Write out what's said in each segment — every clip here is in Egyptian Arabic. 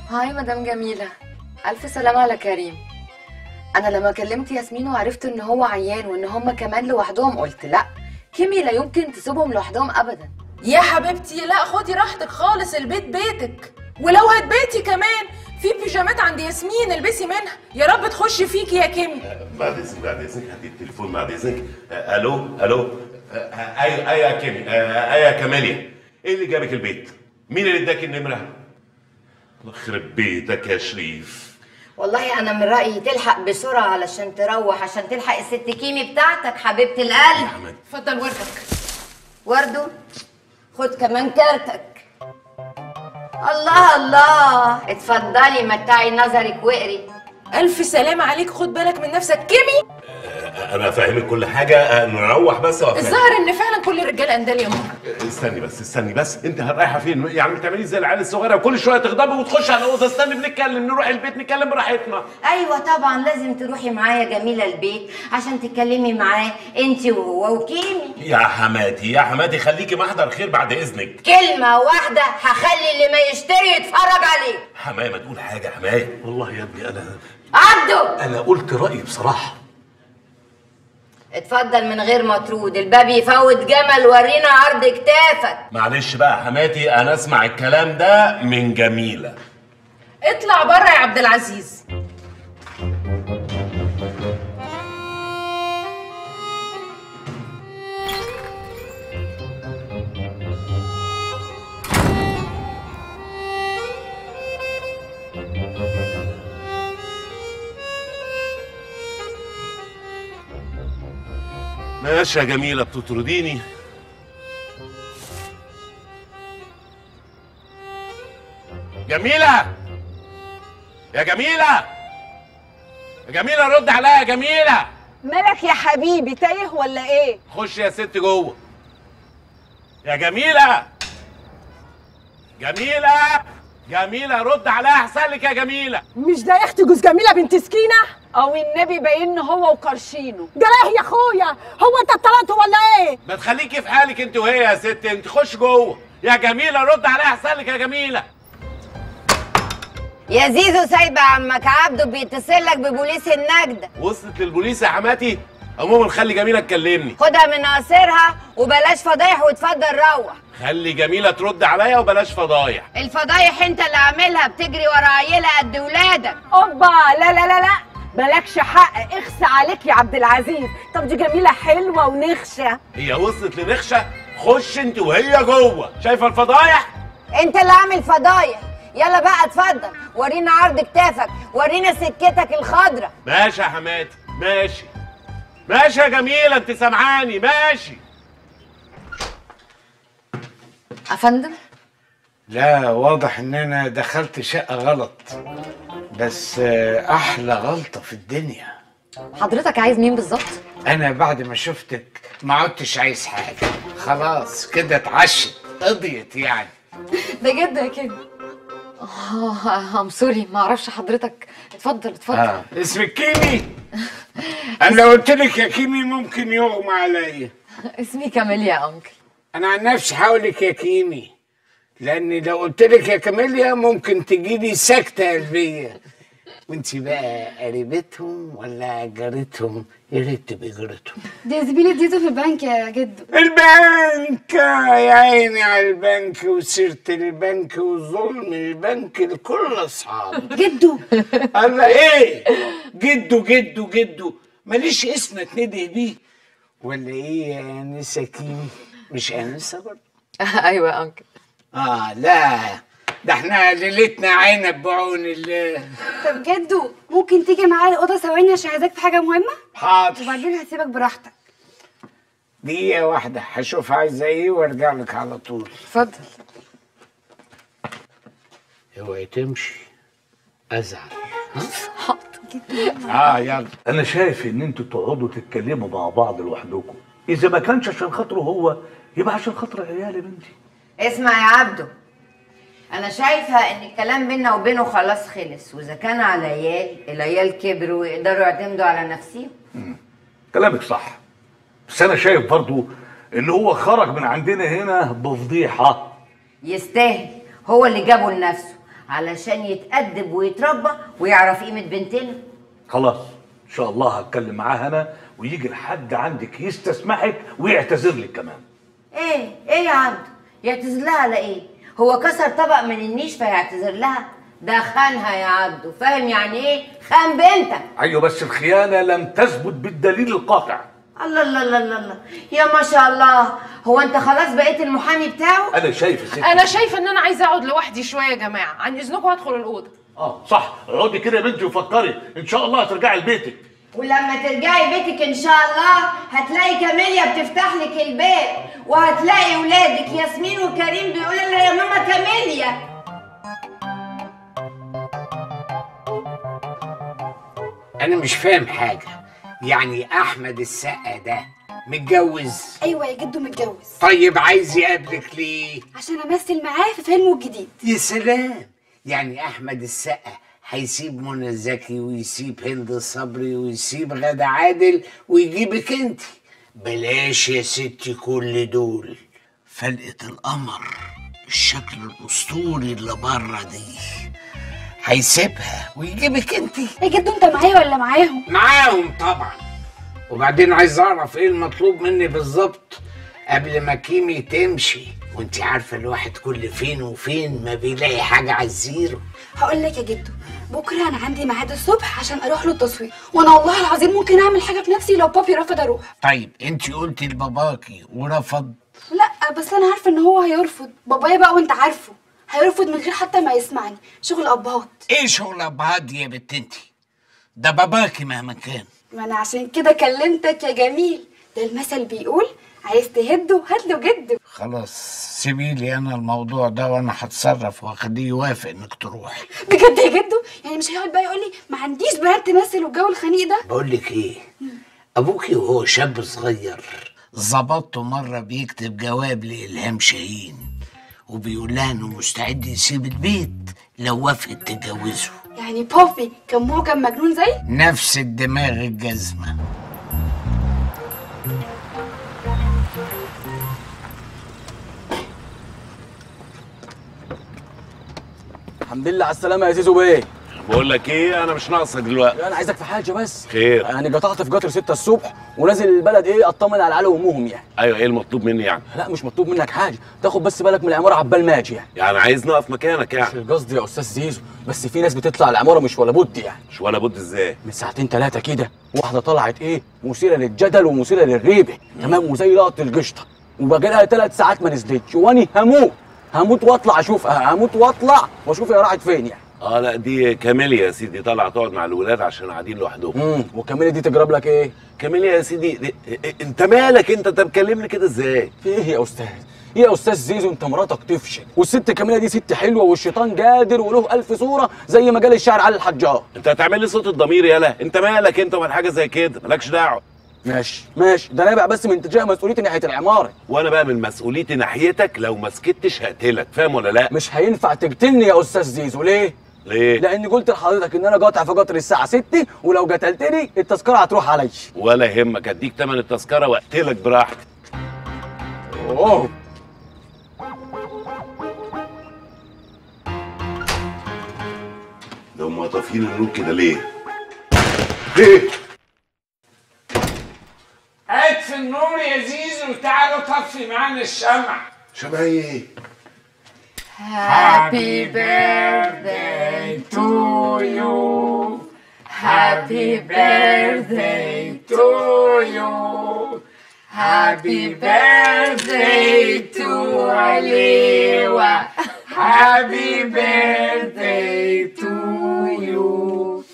هاي مدام جميلة ألف سلامة على كريم أنا لما كلمت ياسمين وعرفت إن هو عيان وإن هما كمان لوحدهم قلت لأ كيمي لا يمكن تسيبهم لوحدهم أبدا يا حبيبتي لا خدي راحتك خالص البيت بيتك ولو هتبيتي كمان في بيجامات عند ياسمين البسي منها يا رب تخش فيكي يا كيمي بعد اذنك بعد اذنك هدي التليفون بعد اذنك آه، الو الو آه، ايوه ايوه يا كيمي آه، ايوه يا كماليا ايه اللي جابك البيت؟ مين اللي اداك النمره؟ الله يخرب بيتك يا شريف والله انا من رايي تلحق بسرعه علشان تروح عشان تلحق الست كيمي بتاعتك حبيبه القلب اتفضل وردك وردو خد كمان كارتك الله الله اتفضلي متعي نظرك واقري الف سلامة عليك خد بالك من نفسك كيمي انا فاهمك كل حاجه آه، نروح بس وأفهم. الظاهر ان فعلا كل الرجال اندال يا ماما استني بس استني بس انت رايحه فين يعني بتعملي زي العيال الصغيره وكل شويه تغضبي وتخش على الاوضه استني بنتكلم نروح البيت نتكلم براحتنا ايوه طبعا لازم تروحي معايا جميله البيت عشان تتكلمي معاه انت وهو وكيمي يا حماتي يا حماتي خليكي محضر خير بعد اذنك كلمه واحده هخلي اللي ما يشتري يتفرج عليه حمايه ما تقول حاجه حمايه والله يا ابني انا عبده انا قلت رايي بصراحه اتفضل من غير ما ترود الباب يفوت جمل ورينا عرض كتافك معلش بقى يا حماتي انا اسمع الكلام ده من جميله اطلع بره يا عبد العزيز ماشي يا جميله بتطرديني جميله يا جميله يا جميله رد عليا يا جميله مالك يا حبيبي تايه ولا ايه خش يا ست جوه يا جميله جميله جميله رد عليا احسن لك يا جميله مش ده اختي جوز جميله بنت سكينه او النبي باين هو وقرشينه جراه يا اخويا هو انت اتطلقتوا ولا ايه ما تخليكي في حالك انت وهي يا ست انت خش جوه يا جميله رد عليا احسن لك يا جميله يا زيزو سايبه عمك عبده بيتصل لك ببوليس النجده وصلت للبوليس يا حماتي عموما خلي جميله تكلمني خدها من قصرها وبلاش فضايح واتفضل روح خلي جميله ترد عليا وبلاش فضايح الفضايح انت اللي عاملها بتجري ورا عيله قد ولادك اوبا لا لا لا لا مالكش حق اخس عليك يا عبد العزيز طب دي جميله حلوه ونخشه هي وصلت لنخشه خش انت وهي جوه شايفه الفضايح انت اللي عامل فضايح يلا بقى اتفضل ورينا عرض كتافك ورينا سكتك الخضرة ماشي يا حماتي ماشي ماشي يا جميله انت سامعاني ماشي أفندم لا واضح ان انا دخلت شقة غلط بس آه، احلى غلطة في الدنيا حضرتك عايز مين بالظبط؟ انا بعد ما شفتك ما عدتش عايز حاجة خلاص كده اتعشت قضيت يعني بجد يا كده اه ام سوري ما اعرفش حضرتك اتفضل اتفضل اه اسمك كيمي انا لو قلت لك يا كيمي ممكن يغمى عليا اسمي كاميليا يا انكل انا عن نفسي هقولك يا كيمي لاني لو قلت لك يا كاميليا ممكن تجيلي سكتة قلبية وانت بقى قريبتهم ولا جارتهم يا ريت تبقي جارتهم دي زميلة اديته في البنك يا جدو البنك يا عيني على البنك وسيرة البنك وظلم البنك لكل اصحابه جدو الله ايه جدو جدو جدو ماليش اسم اتندي بيه ولا ايه يا انسه كيمي مش انسه برضه ايوه يا انكل اه لا ده احنا ليلتنا عنب بعون الله طب جدو ممكن تيجي معايا الأوضة ثواني عشان عايزاك في حاجة مهمة حاضر وبعدين هسيبك براحتك دقيقة واحدة هشوف عايزة ايه وارجع لك على طول اتفضل اوعي تمشي ازعل جدو اه يلا انا شايف ان انتوا تقعدوا تتكلموا مع بعض لوحدكم اذا ما كانش عشان خاطره هو يبقى عشان خاطر عيالي بنتي اسمع يا عبده انا شايفة ان الكلام بينا وبينه خلاص خلص واذا كان على عيال العيال كبروا ويقدروا يعتمدوا على نفسهم كلامك صح بس انا شايف برضو ان هو خرج من عندنا هنا بفضيحه يستاهل هو اللي جابه لنفسه علشان يتأدب ويتربى ويعرف قيمة بنتنا خلاص ان شاء الله هتكلم معاه انا ويجي لحد عندك يستسمحك ويعتذر لك كمان ايه ايه يا عبد يعتذر لها على ايه هو كسر طبق من النيش فيعتذر لها ده خانها يا عبدو فاهم يعني ايه خان بنتك ايوه بس الخيانه لم تثبت بالدليل القاطع الله الله الله الله الله يا ما شاء الله هو انت خلاص بقيت المحامي بتاعه انا شايف يا ستي انا شايفه ان انا عايزه اقعد لوحدي شويه يا جماعه عن اذنكم هدخل الاوضه اه صح اقعدي كده يا بنتي وفكري ان شاء الله هترجعي لبيتك ولما ترجعي بيتك ان شاء الله هتلاقي كاميليا بتفتح لك الباب وهتلاقي ولادك ياسمين وكريم بيقولوا لها يا ماما كاميليا انا مش فاهم حاجه يعني احمد السقا ده متجوز ايوه يا جدو متجوز طيب عايز يقابلك ليه عشان امثل معاه في فيلمه الجديد يا سلام يعني احمد السقا هيسيب منى زكي ويسيب هند صبري ويسيب غادة عادل ويجيبك انت بلاش يا ستي كل دول فلقة القمر الشكل الاسطوري اللي بره دي هيسيبها ويجيبك انت يا جدو انت معايا ولا معاهم معاهم طبعا وبعدين عايز اعرف ايه المطلوب مني بالظبط قبل ما كيمي تمشي وانت عارفه الواحد كل فين وفين ما بيلاقي حاجه على الزيرو هقول لك يا جدو بكره انا عندي ميعاد الصبح عشان اروح له التصوير وانا والله العظيم ممكن اعمل حاجه بنفسي لو بابي رفض اروح طيب انت قلتي لباباكي ورفض لا بس انا عارفه ان هو هيرفض بابايا بقى وانت عارفه هيرفض من غير حتى ما يسمعني شغل ابهات ايه شغل ابهات دي يا بنت انت ده باباكي مهما كان ما انا عشان كده كلمتك يا جميل ده المثل بيقول عايز تهده هات له جده خلاص سيبي لي انا الموضوع ده وانا هتصرف واخليه يوافق انك تروحي بجد يا جدو يعني مش هيقعد بقى يقول لي ما عنديش بنات تمثل والجو الخنيق ده بقول لك ايه ابوكي وهو شاب صغير ظبطته مره بيكتب جواب لالهام شاهين وبيقول لها انه مستعد يسيب البيت لو وافقت تتجوزه يعني بابي كان معجب مجنون زي نفس الدماغ الجزمه الحمد لله على السلامة يا زيزو بيه بقول لك ايه انا مش ناقصك دلوقتي انا عايزك في حاجة بس خير يعني قطعت في قطر 6 الصبح ونازل البلد ايه اطمن على العيال وامهم يعني ايوه ايه المطلوب مني يعني لا مش مطلوب منك حاجة تاخد بس بالك من العمارة عبال ما اجي يعني يعني عايز نقف مكانك يعني مش القصد يا استاذ زيزو بس في ناس بتطلع العمارة مش ولا بد يعني مش ولا بد ازاي من ساعتين ثلاثة كده واحدة طلعت ايه مثيرة للجدل ومثيرة للريبة تمام وزي لقطة القشطة وباقي لها ثلاث ساعات ما نزلتش واني هموت هموت واطلع اشوفها هموت واطلع واشوف هي راحت فين يعني اه لا دي كاميليا يا سيدي طالعه تقعد مع الولاد عشان قاعدين لوحدهم امم وكمان دي تجرب لك ايه كاميليا يا سيدي دي... انت مالك انت انت مكلمني كده ازاي في ايه يا استاذ ايه يا استاذ زيزو انت مراتك تفشل والست كاميله دي ست حلوه والشيطان قادر وله الف صوره زي ما قال الشاعر علي الحجار انت هتعمل لي صوت الضمير يالا انت مالك انت ومال حاجه زي كده مالكش دعوه ماشي ماشي ده نابع بس من تجاه مسؤوليتي ناحيه العماره وانا بقى من مسؤوليتي ناحيتك لو ما سكتش هقتلك فاهم ولا لا مش هينفع تقتلني يا استاذ زيزو ليه ليه لاني قلت لحضرتك ان انا قاطع في قطر الساعه 6 ولو قتلتني التذكره هتروح عليا ولا يهمك اديك تمن التذكره واقتلك براحتك اوه ده هم طافيين النور كده ليه ليه هات في النور يا زيزو وتعالوا طفي معانا الشمع شبه ايه Happy birthday to you. Happy birthday to you. Happy birthday to Aliwa. Happy birthday to you.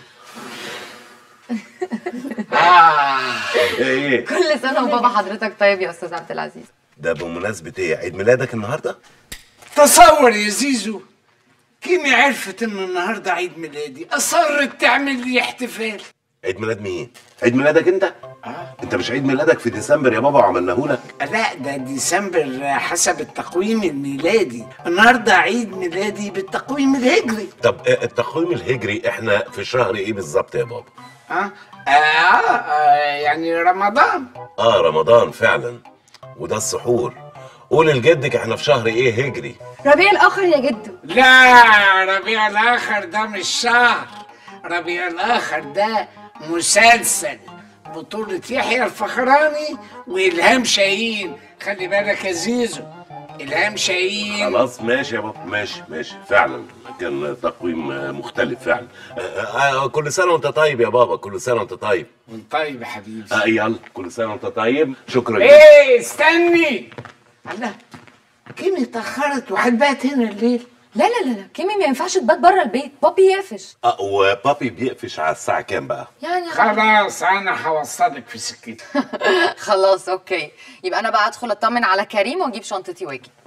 ايه كل سنه وبابا حضرتك طيب يا استاذ عبد العزيز ده بمناسبه ايه عيد ميلادك النهارده تصور يا زيزو كيمي عرفت ان النهارده عيد ميلادي اصرت تعمل لي احتفال عيد ميلاد مين عيد ميلادك انت اه انت مش عيد ميلادك في ديسمبر يا بابا وعملناهولك لا ده ديسمبر حسب التقويم الميلادي النهارده عيد ميلادي بالتقويم الهجري طب آه، التقويم الهجري احنا في شهر ايه بالظبط يا بابا اه, آه, آه يعني رمضان اه رمضان فعلا وده السحور قول لجدك احنا في شهر ايه هجري ربيع الاخر يا جدو لا ربيع الاخر ده مش شهر ربيع الاخر ده مسلسل بطولة يحيى الفخراني والهام شاهين خلي بالك يا زيزو الهام شاهين خلاص ماشي يا بابا ماشي ماشي فعلا كان تقويم آه، مختلف فعلا آه، آه، آه، كل سنه وانت طيب يا بابا كل سنه وانت طيب طيب يا حبيبي آه يلا كل سنه وانت طيب شكرا جدا ايه استني الله كيمي اتأخرت وهتبات هنا الليل لا لا لا لا كيمي ما ينفعش تبات بره البيت بابي يقفش آه وبابي بيقفش على الساعه كام بقى يعني خلاص انا هوصلك في سكتي خلاص اوكي يبقى انا بقى ادخل اطمن على كريم واجيب شنطتي واجي